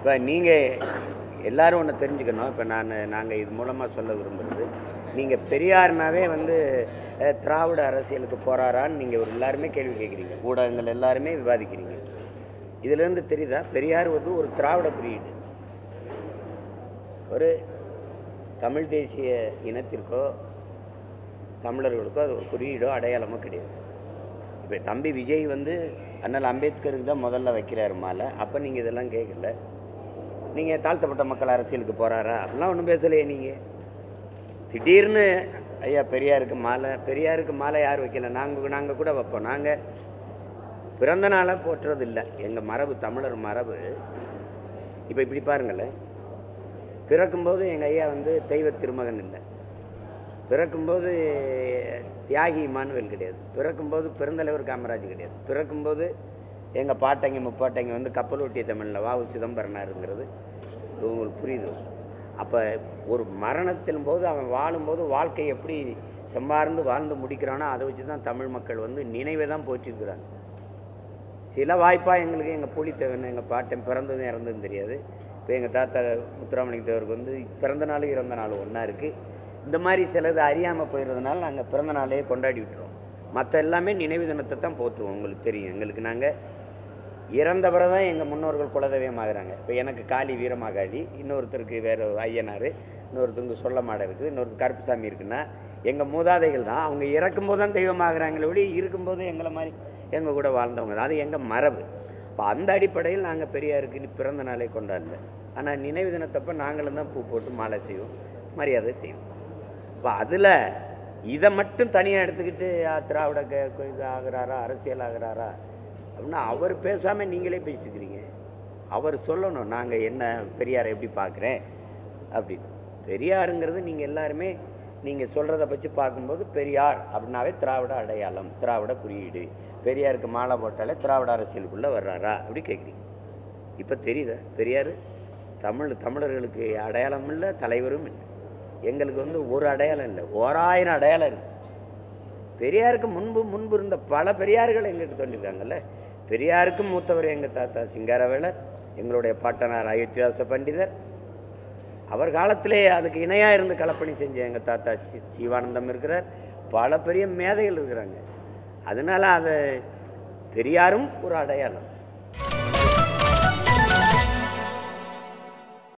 இப்போ நீங்கள் எல்லாரும் ஒன்று தெரிஞ்சுக்கணும் இப்போ நான் நாங்கள் இது மூலமாக சொல்ல விரும்புகிறது நீங்கள் பெரியார்னாவே வந்து அஹ், திராவிட அரசியலுக்கு போகிறாரான்னு நீங்கள் ஒரு எல்லாருமே கேள்வி கேட்குறீங்க ஊடகங்கள் எல்லாருமே விவாதிக்கிறீங்க இதுலேருந்து தெரியுதா பெரியார் வந்து ஒரு திராவிட குறியீடு ஒரு தமிழ் தேசிய இனத்திற்கோ தமிழர்களுக்கோ அது ஒரு குறியீடோ அடையாளமோ கிடையாது இப்போ தம்பி விஜய் வந்து அண்ணல் அம்பேத்கருக்கு தான் முதல்ல வைக்கிறாரு மாலை அப்போ நீங்கள் இதெல்லாம் கேட்கல நீங்கள் தாழ்த்தப்பட்ட மக்கள் அரசியலுக்கு போகிறாரா அப்படிலாம் ஒன்றும் பேசலையே நீங்கள் திடீர்னு ஐயா பெரியாருக்கு மாலை பெரியாருக்கு மாலை யார் வைக்கல நாங்கள் நாங்கள் கூட வைப்போம் நாங்கள் பிறந்த நாளை போற்றுறது இல்லை எங்கள் மரபு தமிழர் மரபு இப்போ இப்படி பாருங்களேன் பிறக்கும்போது எங்கள் ஐயா வந்து தெய்வ திருமகன் இல்லை பிறக்கும்போது தியாகி இமானுவேல் கிடையாது பிறக்கும்போது பெருந்தலைவர் காமராஜ் கிடையாது பிறக்கும்போது எங்கள் பாட்டங்க முப்பாட்டங்க வந்து கப்பல் ஒட்டிய தமிழில் வாவு சிதம்பரனாருங்கிறது இது உங்களுக்கு புரியுது அப்போ ஒரு மரணத்தின் போது அவன் வாழும்போது வாழ்க்கை எப்படி செம்பார்ந்து வாழ்ந்து முடிக்கிறானோ அதை வச்சு தான் தமிழ் மக்கள் வந்து நினைவை தான் போற்றிருக்கிறாங்க சில வாய்ப்பாக எங்களுக்கு எங்கள் புலித்தேவன் எங்கள் பாட்டன் பிறந்ததும் இறந்ததும் தெரியாது இப்போ எங்கள் தாத்தா முத்துராமலிங்க தேவருக்கு வந்து பிறந்த நாளும் இறந்த நாளும் ஒன்றா இருக்குது இந்த மாதிரி சிலது அறியாமல் போயிடுறதுனால நாங்கள் பிறந்த நாளையே கொண்டாடி விட்டுருவோம் மற்ற எல்லாமே நினைவு தினத்தை தான் போற்றுவோம் உங்களுக்கு தெரியும் எங்களுக்கு நாங்கள் இறந்த பிறகு தான் எங்கள் முன்னோர்கள் குலதெய்வமாகறாங்க இப்போ எனக்கு காளி வீரமாகாளி இன்னொருத்தருக்கு வேற ஒரு ஐயனார் இன்னொருத்தருக்கு சொல்ல மாடை இருக்குது இன்னொருத்தர் கருப்புசாமி இருக்குன்னா எங்கள் மூதாதைகள் தான் அவங்க இறக்கும்போது தான் தெய்வமாகறாங்களே ஒளி இருக்கும்போது எங்களை மாதிரி எங்கள் கூட வாழ்ந்தவங்க தான் அது எங்கள் மரபு இப்போ அந்த அடிப்படையில் நாங்கள் பெரியாருக்கு இனி பிறந்த நாளே கொண்டாடல ஆனால் நினைவு தினத்தப்போ நாங்களும் தான் பூ போட்டு மாலை செய்வோம் மரியாதை செய்வோம் இப்போ அதில் இதை மட்டும் தனியாக எடுத்துக்கிட்டு ஆ, திராவிட க- க- இது ஆகுறாரா அரசியல் ஆகுறாரா அப்படின்னா அவர் பேசாமல் நீங்களே பேசிட்டுக்கிறீங்க அவர் சொல்லணும் நாங்கள் என்ன பெரியாரை எப்படி பார்க்குறேன் அப்படின்னு பெரியாருங்கிறது நீங்கள் எல்லாருமே நீங்கள் சொல்கிறத வச்சு பார்க்கும்போது பெரியார் அப்படின்னாவே திராவிட அடையாளம் திராவிட குறியீடு பெரியாருக்கு மாலை போட்டாலே திராவிட அரசியலுக்குள்ளே வர்றாரா அப்படி கேட்குறீங்க இப்போ தெரியுதா பெரியார் தமிழ் தமிழர்களுக்கு அடையாளம் இல்லை தலைவரும் இல்லை எங்களுக்கு வந்து ஒரு அடையாளம் இல்லை ஓராயிரம் அடையாளம் இருக்கு பெரியாருக்கு முன்பு முன்பு இருந்த பல பெரியார்கள் எங்கிட்ட தோன்றிருக்காங்கல்ல பெரியாருக்கும் மூத்தவர் எங்கள் தாத்தா சிங்காரவேலர் எங்களுடைய பாட்டனார் அயோத்தியாச பண்டிதர் அவர் காலத்திலே அதுக்கு இணையாக இருந்து களப்பணி செஞ்ச எங்கள் தாத்தா சி சிவானந்தம் இருக்கிறார் பல பெரிய மேதைகள் இருக்கிறாங்க அதனால அதை பெரியாரும் ஒரு அடையாளம்